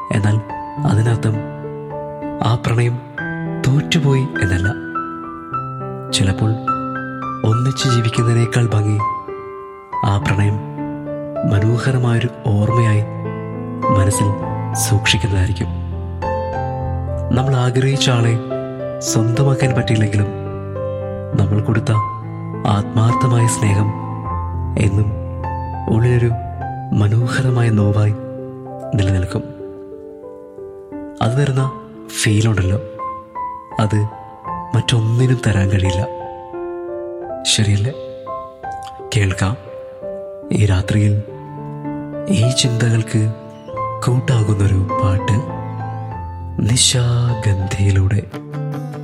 എന്നാൽ അതിനർത്ഥം ആ പ്രണയം തോറ്റുപോയി എന്നല്ല ചിലപ്പോൾ ഒന്നിച്ച് ജീവിക്കുന്നതിനേക്കാൾ ഭംഗി ആ പ്രണയം മനോഹരമായൊരു ഓർമ്മയായി മനസ്സിൽ സൂക്ഷിക്കുന്നതായിരിക്കും നമ്മൾ ആഗ്രഹിച്ച ആളെ സ്വന്തമാക്കാൻ പറ്റിയില്ലെങ്കിലും നമ്മൾ കൊടുത്ത ആത്മാർത്ഥമായ സ്നേഹം എന്നും ഉള്ളിലൊരു മനോഹരമായ നോവായി നിലനിൽക്കും അത് തരുന്ന ഫീലുണ്ടല്ലോ അത് മറ്റൊന്നിനും തരാൻ കഴിയില്ല ശരിയല്ലേ കേൾക്കാം ഈ രാത്രിയിൽ ഈ ചിന്തകൾക്ക് കൂട്ടാകുന്നൊരു പാട്ട് നിശാഗന്ധിയിലൂടെ